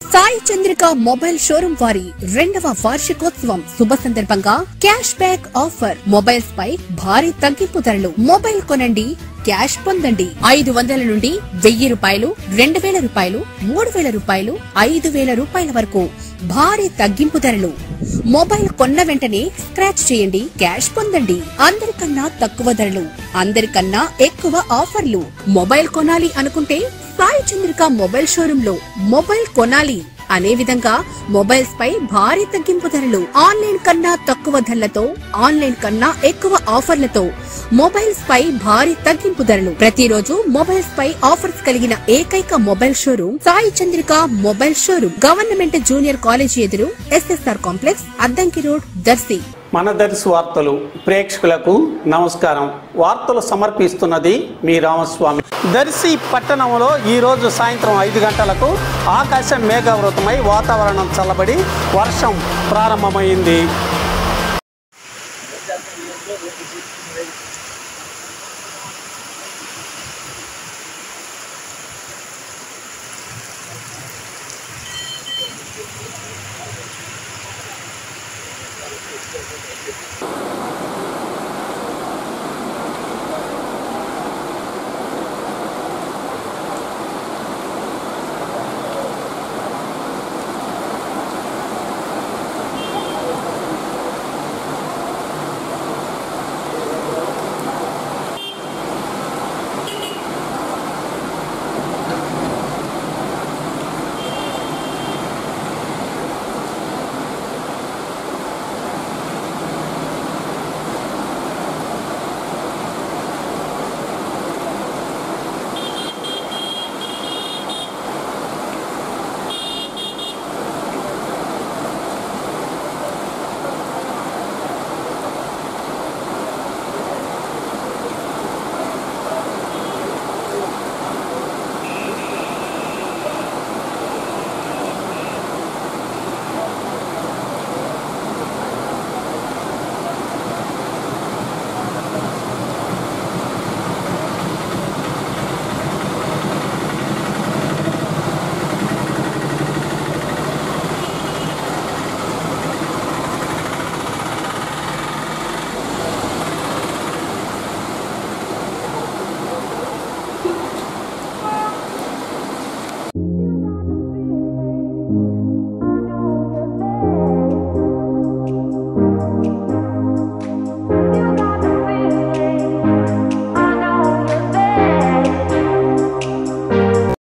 Sai Chandrika mobile showroom వారి రెండవ వార్షికోత్సవం శుభ సందర్భంగా క్యాష్ బ్యాక్ ఆఫర్ మొబైల్స్ పై భారీ తగ్గింపు ధరలు మొబైల్ కొనండి క్యాష్ పొందండి ఐదు వందల నుండి వెయ్యి రూపాయలు రెండు వేల రూపాయలు మూడు వేల రూపాయలు ఐదు వేల రూపాయల వరకు భారీ తగ్గింపు ధరలు మొబైల్ కొన్న వెంటనే స్క్రాచ్ చేయండి క్యాష్ పొందండి అందరికన్నా తక్కువ ధరలు అందరికన్నా ఎక్కువ ఆఫర్లు మొబైల్ కొనాలి అనుకుంటే సాయి చంద్రిక మొబైల్ షోరూమ్ లో మొబైల్ కొనాలి అనే విధంగా మొబైల్స్ పై భారీ తగ్గింపు ధరలు ఆన్లైన్ కన్నా తక్కువ ధరలతో ఆన్లైన్ కన్నా ఎక్కువ ఆఫర్లతో మొబైల్స్ పై భారీ తగ్గింపు ధరలు ప్రతిరోజు మొబైల్స్ పై ఆఫర్స్ కలిగిన ఏకైక mobile showroom Sai Chandrika mobile showroom government junior college ఎదురు SSR complex Addanki road Darsi మన దర్శి వార్తలు ప్రేక్షకులకు నమస్కారం వార్తలు సమర్పిస్తున్నది మీ రామస్వామి దర్శి పట్టణంలో ఈరోజు సాయంత్రం ఐదు గంటలకు ఆకాశం మేఘావృతమై వాతావరణం చల్లబడి వర్షం ప్రారంభమైంది